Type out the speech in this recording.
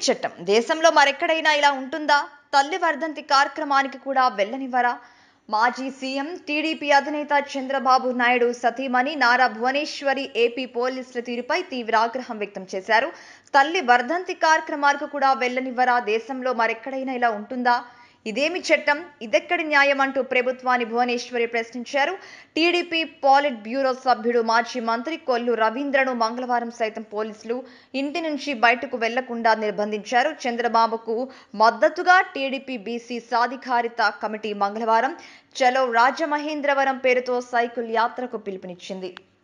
చట్టం దేశంలో మరెక్కడైనా ఇలా ఉంటుందా తల్లి వర్ధంతి కార్యక్రమానికి కూడా వెళ్ళనివ్వరా మాజీ సీఎం టీడీపీ అధినేత చంద్రబాబు నాయుడు సతీమణి నారా భువనేశ్వరి ఏపీ పోలీసుల తీరుపై తీవ్ర ఆగ్రహం వ్యక్తం చేశారు తల్లి వర్ధంతి కార్యక్రమాలకు కూడా వెళ్ళనివ్వరా దేశంలో మరెక్కడైనా ఇలా ఉంటుందా ఇదేమి చట్టం ఇదెక్కడి న్యాయం అంటూ ప్రభుత్వాన్ని భువనేశ్వరి ప్రశ్నించారు టీడీపీ పాలిట్ బ్యూరో సభ్యుడు మాజీ మంత్రి కొల్లు రవీంద్రను మంగళవారం సైతం పోలీసులు ఇంటి నుంచి బయటకు వెళ్లకుండా నిర్బంధించారు చంద్రబాబుకు మద్దతుగా టీడీపీ బీసీ సాధికారిత కమిటీ మంగళవారం చలో రాజమహేంద్రవరం పేరుతో సైకిల్ యాత్రకు పిలుపునిచ్చింది